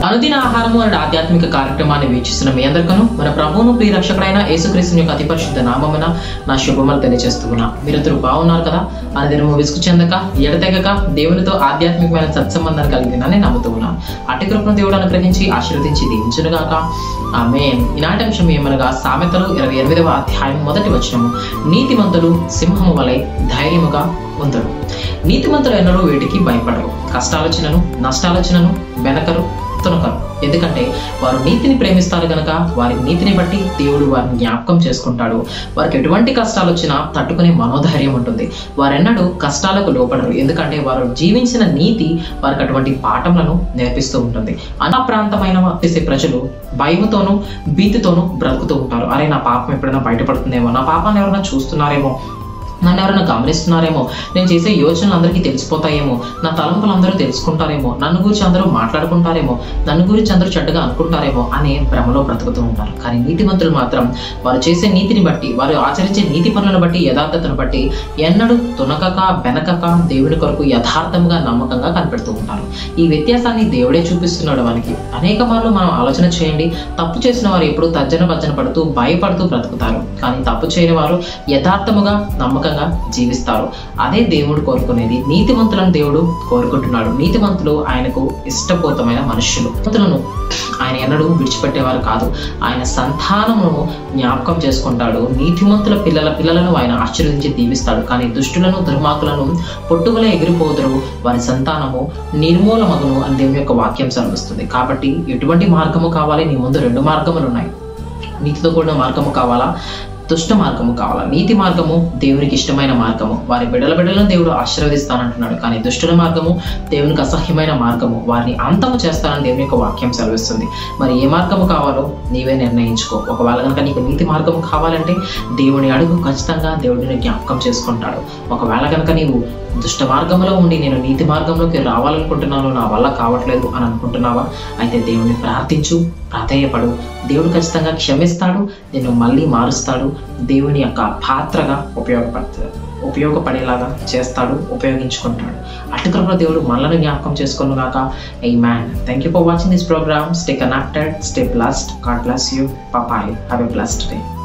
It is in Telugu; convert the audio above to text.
అనుదిన ఆహారము అనే ఆధ్యాత్మిక కార్యక్రమాన్ని వీక్షిస్తున్న మీ అందరికను మన ప్రభువును ప్రియ రక్షకుడైన యేసుక్రీస్తు యొక్క అతి పరిశుద్ధ నామమున నా శుభములు తెలియజేస్తున్నా మీరిద్దరు బాగున్నారు కదా అనుదినము విసుగు చెందక ఎడతెగక దేవునితో ఆధ్యాత్మికమైన సత్సంబంధాన్ని కలిగినని నమ్ముతూ ఉన్నాను అటు కృపను దేవుడు అనుగ్రహించి ఆశీర్వదించి దీవించునుగాక ఆమె ఈనాటి అంశం ఏమనగా సామెతలు ఇరవై ఎనిమిదవ అధ్యాయం మొదటి వచనము నీతిమంతులు సింహము వలె ధైర్యముగా ఉందరు నీతిమంతులు ఎన్నడూ వీటికి భయపడరు కష్టాలొచ్చినను నష్టాలొచ్చినను వెనకరు తునకరు ఎందుకంటే వారు నీతిని ప్రేమిస్తారు గనక వారి నీతిని బట్టి దేవుడు వారిని జ్ఞాపకం చేసుకుంటాడు వారికి ఎటువంటి కష్టాలు వచ్చినా తట్టుకునే మనోధైర్యం ఉంటుంది వారెన్నడూ కష్టాలకు లోపడరు ఎందుకంటే వారు జీవించిన నీతి వారికి అటువంటి పాఠములను నేర్పిస్తూ ఉంటుంది అనా ప్రాంతమైన చేసే ప్రజలు భయముతోనూ భీతితోనూ బ్రతుకుతూ ఉంటారు అరే నా పాపం ఎప్పుడైనా బయటపడుతుందేమో నా పాపాన్ని ఎవరైనా చూస్తున్నారేమో నన్ను ఎవరైనా గమనిస్తున్నారేమో నేను చేసే యోచనలు అందరికీ తెలిసిపోతాయేమో నా తలంపులు అందరూ తెలుసుకుంటారేమో నన్ను గురించి అందరూ మాట్లాడుకుంటారేమో నన్ను గురించి అందరూ చెడ్డగా అనుకుంటారేమో అనే భ్రమలో బ్రతుకుతూ ఉంటారు కానీ నీతిమంతులు మాత్రం వారు చేసే నీతిని బట్టి వారు ఆచరించే నీతి పనులను బట్టి యథార్థతను బట్టి ఎన్నడూ తునకక వెనకక దేవుని కొరకు యథార్థంగా నమ్మకంగా కనిపెడుతూ ఉంటారు ఈ వ్యత్యాసాన్ని దేవుడే చూపిస్తున్నాడు మనకి అనేక మార్లు మనం ఆలోచన చేయండి తప్పు చేసిన వారు ఎప్పుడు తర్జన భర్జన పడుతూ భయపడుతూ బ్రతుకుతారు కానీ తప్పు చేయని వారు యథార్థముగా నమ్మకంగా జీవిస్తారు అదే దేవుడు కోరుకునేది నీతిమంతులను దేవుడు కోరుకుంటున్నాడు నీతిమంతులు ఆయనకు ఇష్టపూతమైన మనుషులు నీతిమంతులను ఆయన ఎన్నడూ విడిచిపెట్టేవారు కాదు ఆయన సంతానమును జ్ఞాపకం చేసుకుంటాడు నీతిమంతుల పిల్లల పిల్లలను ఆయన ఆశీర్వదించి దీవిస్తాడు కానీ దుష్టులను దుర్మార్గులను పొట్టువలే ఎగిరిపోదురు వారి సంతానము నిర్మూలమగును అని దేవుని యొక్క వాక్యం సెలవిస్తుంది కాబట్టి ఎటువంటి మార్గము కావాలి నీ ముందు రెండు మార్గములు ఉన్నాయి నీతితో కూడిన మార్గము కావాలా దుష్ట మార్గము కావాలా నీతి మార్గము దేవునికి ఇష్టమైన మార్గము వారి బిడల బిడలను దేవుడు ఆశీర్వదిస్తానంటున్నాడు కానీ దుష్టుల మార్గము దేవునికి అసహ్యమైన మార్గము వారిని అంతము చేస్తానని దేవుని యొక్క వాక్యం సెలవిస్తుంది మరి ఏ మార్గము కావాలో నీవే నిర్ణయించుకో ఒకవేళ కనుక నీకు నీతి మార్గము కావాలంటే దేవుని అడుగు ఖచ్చితంగా దేవుడిని జ్ఞాపకం చేసుకుంటాడు ఒకవేళ కనుక నీవు దుష్ట మార్గంలో ఉండి నేను నీతి మార్గంలోకి రావాలనుకుంటున్నాను నా వల్ల కావట్లేదు అని అనుకుంటున్నావా అయితే దేవుని ప్రార్థించు ప్రాధేయపడు దేవుడు ఖచ్చితంగా క్షమిస్తాడు నిన్ను మళ్ళీ మారుస్తాడు దేవుని యొక్క పాత్రగా ఉపయోగపడుతుంది ఉపయోగపడేలాగా చేస్తాడు ఉపయోగించుకుంటాడు అటుకరలో దేవుడు మనలను జ్ఞాపకం చేసుకును గాక ఈ man thank you for watching this programme stay connected stay blessed God bless you పాపాయ్ హ్యావ్ ఎ బ్లస్డ్ డే